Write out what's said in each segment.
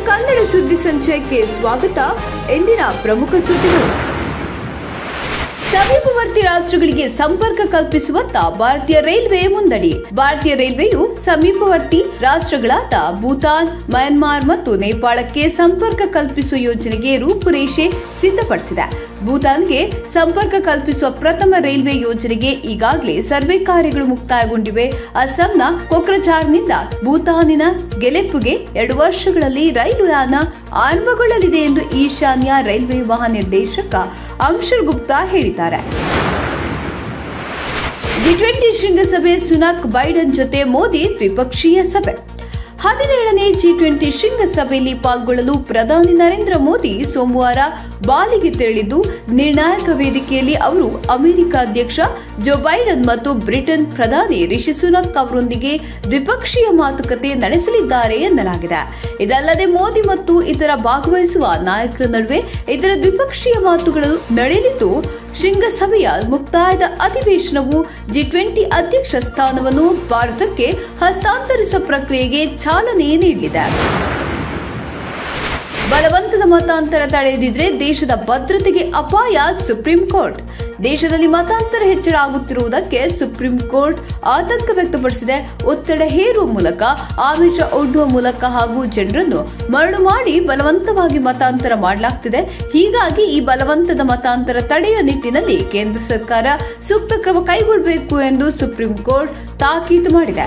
ಕನ್ನಡ ಸುದ್ದಿ ಸಂಚಯಕ್ಕೆ ಸ್ವಾಗತ ಇಂದಿನ ಪ್ರಮುಖ ಸುದ್ದಿಗಳು ಸಮೀಪವರ್ತಿ ರಾಷ್ಟ್ರಗಳಿಗೆ ಸಂಪರ್ಕ ಕಲ್ಪಿಸುವತ್ತ ಭಾರತೀಯ ರೈಲ್ವೆ ಮುಂದಡಿ ಭಾರತೀಯ ರೈಲ್ವೆಯು ಸಮೀಪವರ್ತಿ ರಾಷ್ಟ್ರಗಳಾದ ಭೂತಾನ್ ಮಯನ್ಮಾರ್ ಮತ್ತು ನೇಪಾಳಕ್ಕೆ ಸಂಪರ್ಕ ಕಲ್ಪಿಸುವ ಯೋಜನೆಗೆ ರೂಪುರೇಷೆ ಸಿದ್ಧಪಡಿಸಿದೆ ಭೂತಾನ್ಗೆ ಸಂಪರ್ಕ ಕಲ್ಪಿಸುವ ಪ್ರಥಮ ರೈಲ್ವೆ ಯೋಜನೆಗೆ ಈಗಾಗಲೇ ಸರ್ವೆ ಕಾರ್ಯಗಳು ಮುಕ್ತಾಯಗೊಂಡಿವೆ ಅಸ್ಸಾಂನ ಕೊಕ್ರಜಾರ್ನಿಂದ ಭೂತಾನಿನ ಗೆಲೆಪ್ಪುಗೆ ಎರಡು ವರ್ಷಗಳಲ್ಲಿ ರೈಲು ಯಾನ ಆರಂಭಗೊಳ್ಳಲಿದೆ ಎಂದು ಈಶಾನ್ಯ ರೈಲ್ವೆ ಮಹಾನಿರ್ದೇಶಕ ಅಂಶುರ್ ಗುಪ್ತಾ ಹೇಳಿದ್ದಾರೆ ಜಿ ಟ್ವೆಂಟಿ ಶೃಂಗಸಭೆ ಸುನಾಕ್ ಬೈಡನ್ ಜೊತೆ ಮೋದಿ ದ್ವಿಪಕ್ಷೀಯ ಸಭೆ ಹದಿನೇಳನೇ ಜಿ ಟ್ವೆಂಟಿ ಶೃಂಗಸಭೆಯಲ್ಲಿ ಪಾಲ್ಗೊಳ್ಳಲು ಪ್ರಧಾನಿ ನರೇಂದ್ರ ಮೋದಿ ಸೋಮವಾರ ಬಾಲಿಗೆ ತೆರಳಿದ್ದು ನಿರ್ಣಾಯಕ ವೇದಿಕೆಯಲ್ಲಿ ಅವರು ಅಮೆರಿಕ ಅಧ್ಯಕ್ಷ ಜೋ ಬೈಡನ್ ಮತ್ತು ಬ್ರಿಟನ್ ಪ್ರಧಾನಿ ರಿಷಿ ಸುನಕ್ ಅವರೊಂದಿಗೆ ದ್ವಿಪಕ್ಷೀಯ ಮಾತುಕತೆ ನಡೆಸಲಿದ್ದಾರೆ ಎನ್ನಲಾಗಿದೆ ಇದಲ್ಲದೆ ಮೋದಿ ಮತ್ತು ಇತರ ಭಾಗವಹಿಸುವ ನಾಯಕರ ನಡುವೆ ಇದರ ದ್ವಿಪಕ್ಷೀಯ ಮಾತುಗಳು ನಡೆಯಲಿದ್ದು ಶೃಂಗಸಭೆಯ ಮುಕ್ತಾಯದ ಅಧಿವೇಶನವು ಜಿ ಟ್ವೆಂಟಿ ಅಧ್ಯಕ್ಷ ಸ್ಥಾನವನ್ನು ಭಾರತಕ್ಕೆ ಹಸ್ತಾಂತರಿಸುವ ಪ್ರಕ್ರಿಯೆಗೆ ಚಾಲನೆ ನೀಡಲಿದೆ ಬಲವಂತದ ಮತಾಂತರ ತಡೆಯದಿದ್ರೆ ದೇಶದ ಭದ್ರತೆಗೆ ಅಪಾಯ ಸುಪ್ರೀಂ ಕೋರ್ಟ್ ದೇಶದಲ್ಲಿ ಮತಾಂತರ ಹೆಚ್ಚಳ ಆಗುತ್ತಿರುವುದಕ್ಕೆ ಸುಪ್ರೀಂ ಕೋರ್ಟ್ ಆತಂಕ ವ್ಯಕ್ತಪಡಿಸಿದೆ ಒತ್ತಡ ಹೇರುವ ಮೂಲಕ ಆಮಿಷ ಒಡ್ಡುವ ಮೂಲಕ ಹಾಗೂ ಜನರನ್ನು ಮರಳು ಮಾಡಿ ಬಲವಂತವಾಗಿ ಮತಾಂತರ ಮಾಡಲಾಗ್ತಿದೆ ಹೀಗಾಗಿ ಈ ಬಲವಂತದ ಮತಾಂತರ ತಡೆಯುವ ನಿಟ್ಟಿನಲ್ಲಿ ಕೇಂದ್ರ ಸರ್ಕಾರ ಸೂಕ್ತ ಕ್ರಮ ಕೈಗೊಳ್ಳಬೇಕು ಎಂದು ಸುಪ್ರೀಂ ಕೋರ್ಟ್ ತಾಕೀತು ಮಾಡಿದೆ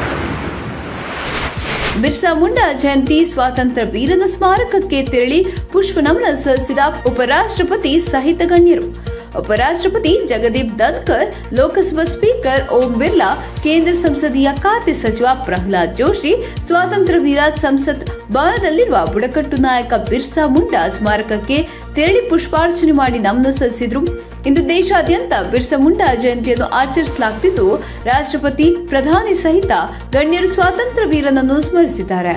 ಬಿರ್ಸಾ ಮುಂಡಾ ಜಯಂತಿ ಸ್ವಾತಂತ್ರ್ಯ ವೀರನ ಸ್ಮಾರಕಕ್ಕೆ ತೆರಳಿ ಪುಷ್ಪ ನಮನ ಸಲ್ಲಿಸಿದ ಉಪರಾಷ್ಟ್ರಪತಿ ಸಹಿತ ಗಣ್ಯರು ಉಪರಾಷ್ಟ್ರಪತಿ ಜಗದೀಪ್ ಧನ್ಕರ್ ಲೋಕಸಭಾ ಸ್ಪೀಕರ್ ಓಂ ಬಿರ್ಲಾ ಕೇಂದ್ರ ಸಂಸದೀಯ ಖಾತೆ ಸಚಿವ ಪ್ರಹ್ಲಾದ್ ಜೋಶಿ ಸ್ವಾತಂತ್ರ್ಯ ವೀರ ಸಂಸತ್ ಭವನದಲ್ಲಿರುವ ಬುಡಕಟ್ಟು ನಾಯಕ ಬಿರ್ಸಾ ಮುಂಡಾ ಸ್ಮಾರಕಕ್ಕೆ ತೆರಳಿ ಪುಷ್ಪಾರ್ಚನೆ ಮಾಡಿ ನಮನ ಸಲ್ಲಿಸಿದ್ರು ಇಂದು ದೇಶಾದ್ಯಂತ ಬಿರ್ಸಾ ಮುಂಡಾ ಜಯಂತಿಯನ್ನು ಆಚರಿಸಲಾಗುತ್ತಿದ್ದು ರಾಷ್ಟ್ರಪತಿ ಪ್ರಧಾನಿ ಸಹಿತ ಗಣ್ಯರು ಸ್ವಾತಂತ್ರ್ಯ ವೀರನನ್ನು ಸ್ಮರಿಸಿದ್ದಾರೆ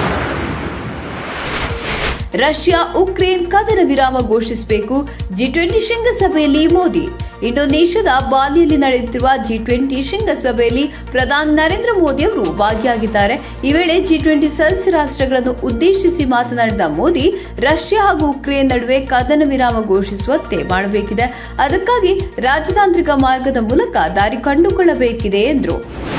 ರಷ್ಯಾ ಉಕ್ರೇನ್ ಕದನ ವಿರಾಮ ಘೋಷಿಸಬೇಕು ಜಿ ಟ್ವೆಂಟಿ ಶೃಂಗಸಭೆಯಲ್ಲಿ ಮೋದಿ ಇಂಡೋನೇಷ್ಯಾದ ಬಾಲಿಯಲ್ಲಿ ನಡೆಯುತ್ತಿರುವ ಜಿ ಟ್ವೆಂಟಿ ಶೃಂಗಸಭೆಯಲ್ಲಿ ಪ್ರಧಾನಿ ನರೇಂದ್ರ ಮೋದಿ ಅವರು ಭಾಗಿಯಾಗಿದ್ದಾರೆ ಈ ವೇಳೆ ಜಿ ಟ್ವೆಂಟಿ ಸದಸ್ಯ ರಾಷ್ಟ್ರಗಳನ್ನು ಉದ್ದೇಶಿಸಿ ಮಾತನಾಡಿದ ಮೋದಿ ರಷ್ಯಾ ಹಾಗೂ ಉಕ್ರೇನ್ ನಡುವೆ ಕದನ ವಿರಾಮ ಘೋಷಿಸುವಂತೆ ಮಾಡಬೇಕಿದೆ ಅದಕ್ಕಾಗಿ ರಾಜತಾಂತ್ರಿಕ ಮಾರ್ಗದ ಮೂಲಕ ದಾರಿ ಕಂಡುಕೊಳ್ಳಬೇಕಿದೆ ಎಂದರು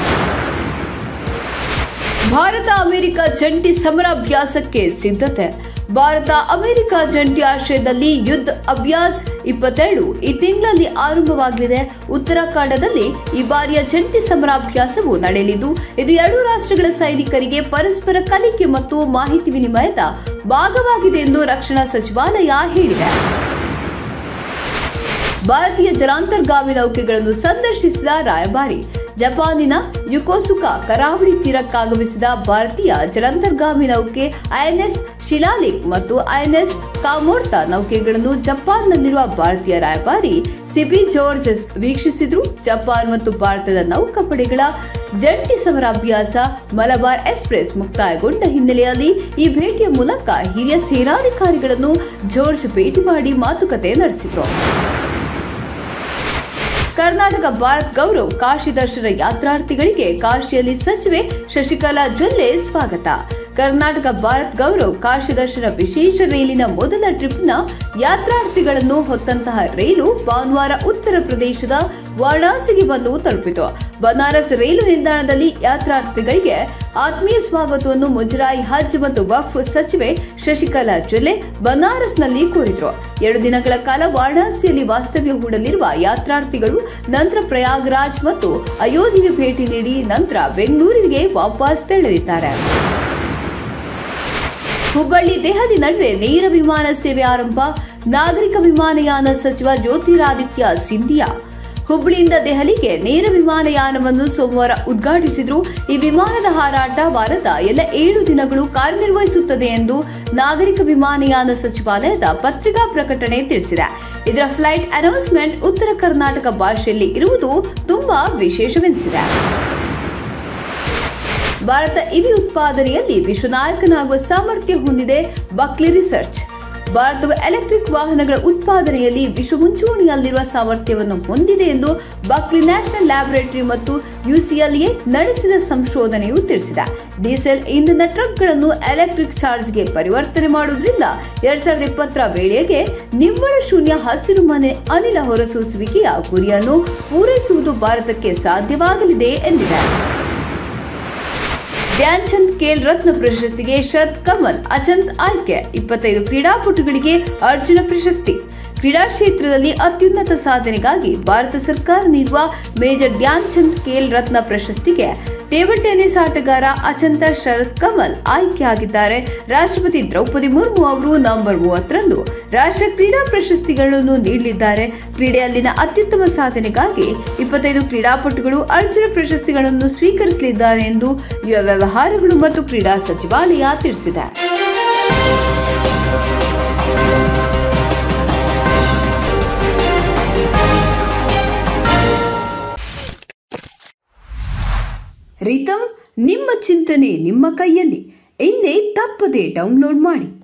ಭಾರತ ಅಮೆರಿಕ ಜಂಟಿ ಸಮರಾಭ್ಯಾಸಕ್ಕೆ ಸಿದ್ಧತೆ ಭಾರತ ಅಮೆರಿಕ ಜಂಟಿ ಆಶ್ರಯದಲ್ಲಿ ಯುದ್ಧ ಅಭ್ಯಾಸ್ ಇಪ್ಪತ್ತೆರಡು ಈ ತಿಂಗಳಲ್ಲಿ ಆರಂಭವಾಗಲಿದೆ ಉತ್ತರಾಖಂಡದಲ್ಲಿ ಈ ಬಾರಿಯ ಜಂಟಿ ಸಮರಾಭ್ಯಾಸವು ನಡೆಯಲಿದ್ದು ಇದು ಎರಡು ರಾಷ್ಟ್ರಗಳ ಸೈನಿಕರಿಗೆ ಪರಸ್ಪರ ಕಲಿಕೆ ಮತ್ತು ಮಾಹಿತಿ ವಿನಿಮಯದ ಭಾಗವಾಗಿದೆ ಎಂದು ರಕ್ಷಣಾ ಸಚಿವಾಲಯ ಹೇಳಿದೆ ಭಾರತೀಯ ಜಲಾಂತರ್ಗಾಮಿ ನೌಕೆಗಳನ್ನು ಸಂದರ್ಶಿಸಿದ ರಾಯಭಾರಿ ಜಪಾನಿನ ಯುಕೋಸುಕ ಕರಾವಳಿ ತೀರಕ್ಕಾಗಮಿಸಿದ ಭಾರತೀಯ ಜಲಾಂತರ್ಗಾಮಿ ನೌಕೆ ಐಎನ್ಎಸ್ ಶಿಲಾಲಿಕ್ ಮತ್ತು ಐಎನ್ಎಸ್ ಕಾಮೋರ್ತಾ ನೌಕೆಗಳನ್ನು ಜಪಾನ್ನಲ್ಲಿರುವ ಭಾರತೀಯ ರಾಯಭಾರಿ ಸಿಬಿ ಜಾರ್ಜ್ ವೀಕ್ಷಿಸಿದ್ರು ಜಪಾನ್ ಮತ್ತು ಭಾರತದ ನೌಕಾಪಡೆಗಳ ಜಂಟಿ ಸಮರಾಭ್ಯಾಸ ಮಲಬಾರ್ ಎಕ್ಸ್ಪ್ರೆಸ್ ಮುಕ್ತಾಯಗೊಂಡ ಹಿನ್ನೆಲೆಯಲ್ಲಿ ಈ ಭೇಟಿಯ ಮೂಲಕ ಹಿರಿಯ ಸೇನಾಧಿಕಾರಿಗಳನ್ನು ಜಾರ್ಜ್ ಭೇಟಿ ಮಾಡಿ ಮಾತುಕತೆ ನಡೆಸಿದ್ರು ಕರ್ನಾಟಕ ಭಾರತ್ ಗೌರವ್ ಕಾಶಿ ದರ್ಶನ ಯಾತ್ರಾರ್ಥಿಗಳಿಗೆ ಕಾಶಿಯಲ್ಲಿ ಸಚಿವೆ ಶಶಿಕಲಾ ಜೊಲ್ಲೆ ಸ್ವಾಗತ ಕರ್ನಾಟಕ ಭಾರತ್ ಗೌರವ್ ಕಾಶಿ ದರ್ಶನ ವಿಶೇಷ ರೈಲಿನ ಮೊದಲ ಟ್ರಿಪ್ನ ಯಾತ್ರಾರ್ಥಿಗಳನ್ನು ಹೊತ್ತಂತಹ ರೈಲು ಭಾನುವಾರ ಉತ್ತರ ಪ್ರದೇಶದ ವಾರಣಾಸಿಗೆ ಬಂದು ತಲುಪಿತು ಬನಾರಸ್ ರೈಲು ನಿಲ್ದಾಣದಲ್ಲಿ ಯಾತ್ರಾರ್ಥಿಗಳಿಗೆ ಆತ್ಮೀಯ ಸ್ವಾಗತವನ್ನು ಮುಜರಾಯಿ ಹಜ್ ಮತ್ತು ವಕ್ಫ್ ಸಚಿವೆ ಶಶಿಕಲಾ ಜೊಲ್ಲೆ ಬನಾರಸ್ನಲ್ಲಿ ಕೋರಿದ್ರು ಎರಡು ದಿನಗಳ ಕಾಲ ವಾರಣಾಸಿಯಲ್ಲಿ ವಾಸ್ತವ್ಯ ಹೂಡಲಿರುವ ಯಾತ್ರಾರ್ಥಿಗಳು ನಂತರ ಪ್ರಯಾಗ್ರಾಜ್ ಮತ್ತು ಅಯೋಧ್ಯೆಗೆ ಭೇಟಿ ನೀಡಿ ನಂತರ ಬೆಂಗಳೂರಿಗೆ ವಾಪಸ್ ತೆರಳಲಿದ್ದಾರೆ ಹುಬ್ಬಳ್ಳಿ ದೆಹಲಿ ನಡುವೆ ನೇರ ವಿಮಾನ ಸೇವೆ ಆರಂಭ ನಾಗರಿಕ ವಿಮಾನಯಾನ ಸಚಿವ ಜ್ಯೋತಿರಾದಿತ್ಯ ಸಿಂಧಿಯಾ ಹುಬ್ಬಳ್ಳಿಯಿಂದ ದೆಹಲಿಗೆ ನೇರ ವಿಮಾನಯಾನವನ್ನು ಸೋಮವಾರ ಉದ್ಘಾಟಿಸಿದ್ರು ಈ ವಿಮಾನದ ಹಾರಾಟ ವಾರದ ಎಲ್ಲ ಏಳು ದಿನಗಳು ಕಾರ್ಯನಿರ್ವಹಿಸುತ್ತದೆ ಎಂದು ನಾಗರಿಕ ವಿಮಾನಯಾನ ಸಚಿವಾಲಯದ ಪತ್ರಿಕಾ ಪ್ರಕಟಣೆ ತಿಳಿಸಿದೆ ಇದರ ಫ್ಲೈಟ್ ಅನೌನ್ಸ್ಮೆಂಟ್ ಉತ್ತರ ಕರ್ನಾಟಕ ಭಾಷೆಯಲ್ಲಿ ಇರುವುದು ತುಂಬಾ ವಿಶೇಷವೆನಿಸಿದೆ ಭಾರತ ಇವಿ ಉತ್ಪಾದನೆಯಲ್ಲಿ ವಿಶ್ವ ನಾಯಕನಾಗುವ ಸಾಮರ್ಥ್ಯ ಹೊಂದಿದೆ ಬಕ್ಲಿ ರಿಸರ್ಚ್ ಭಾರತವು ಎಲೆಕ್ಟ್ರಿಕ್ ವಾಹನಗಳ ಉತ್ಪಾದನೆಯಲ್ಲಿ ವಿಶ್ವ ಮುಂಚೂಣಿಯಲ್ಲಿರುವ ಸಾಮರ್ಥ್ಯವನ್ನು ಹೊಂದಿದೆ ಎಂದು ಬಕ್ಲಿ ನ್ಯಾಷನಲ್ ಲ್ಯಾಬೊರೇಟರಿ ಮತ್ತು ಯುಸಿಎಲ್ಎ ನಡೆಸಿದ ಸಂಶೋಧನೆಯು ತಿಳಿಸಿದೆ ಡೀಸೆಲ್ ಇಂಧನ ಟ್ರಕ್ಗಳನ್ನು ಎಲೆಕ್ಟ್ರಿಕ್ ಚಾರ್ಜ್ಗೆ ಪರಿವರ್ತನೆ ಮಾಡುವುದರಿಂದ ಎರಡ್ ಸಾವಿರದ ಇಪ್ಪತ್ತರ ವೇಳೆಗೆ ನಿವ್ವಳ ಶೂನ್ಯ ಹಸಿರು ಮನೆ ಅನಿಲ ಹೊರಸೂಸುವಿಕೆಯ ಗುರಿಯನ್ನು ಪೂರೈಸುವುದು ಭಾರತಕ್ಕೆ ಸಾಧ್ಯವಾಗಲಿದೆ ಎಂದಿದೆ ಧ್ಯಾನ್ ಚಂದ್ ಖೇಲ್ ರತ್ನ ಪ್ರಶಸ್ತಿಗೆ ಶರತ್ ಕಮಲ್ ಅಚಂತ್ ಆಯ್ಕೆ ಇಪ್ಪತ್ತೈದು ಕ್ರೀಡಾಪಟುಗಳಿಗೆ ಅರ್ಜುನ ಪ್ರಶಸ್ತಿ ಕ್ರೀಡಾ ಕ್ಷೇತ್ರದಲ್ಲಿ ಅತ್ಯುನ್ನತ ಸಾಧನೆಗಾಗಿ ಭಾರತ ಸರ್ಕಾರ ನೀಡುವ ಮೇಜರ್ ಧ್ಯಾನ್ ಚಂದ್ ಖೇಲ್ ರತ್ನ ಪ್ರಶಸ್ತಿಗೆ ಟೇಬಲ್ ಟೆನ್ನಿಸ್ ಆಟಗಾರ ಅಚಂತ ಶರತ್ ಕಮಲ್ ಆಯ್ಕೆಯಾಗಿದ್ದಾರೆ ರಾಷ್ಟ್ರಪತಿ ದ್ರೌಪದಿ ಮುರ್ಮು ಅವರು ನವೆಂಬರ್ ಮೂವತ್ತರಂದು ರಾಷ್ಟ್ರ ಕ್ರೀಡಾ ಪ್ರಶಸ್ತಿಗಳನ್ನು ನೀಡಲಿದ್ದಾರೆ ಕ್ರೀಡೆಯಲ್ಲಿನ ಅತ್ಯುತ್ತಮ ಸಾಧನೆಗಾಗಿ ಇಪ್ಪತ್ತೈದು ಕ್ರೀಡಾಪಟುಗಳು ಅರ್ಜುನ ಪ್ರಶಸ್ತಿಗಳನ್ನು ಸ್ವೀಕರಿಸಲಿದ್ದಾರೆ ಎಂದು ಯುವ ವ್ಯವಹಾರಗಳು ಮತ್ತು ಕ್ರೀಡಾ ಸಚಿವಾಲಯ ತಿಳಿಸಿದೆ ರಿತಮ್ ನಿಮ್ಮ ಚಿಂತನೆ ನಿಮ್ಮ ಕೈಯಲ್ಲಿ ಇನ್ನೇ ತಪ್ಪದೆ ಡೌನ್ಲೋಡ್ ಮಾಡಿ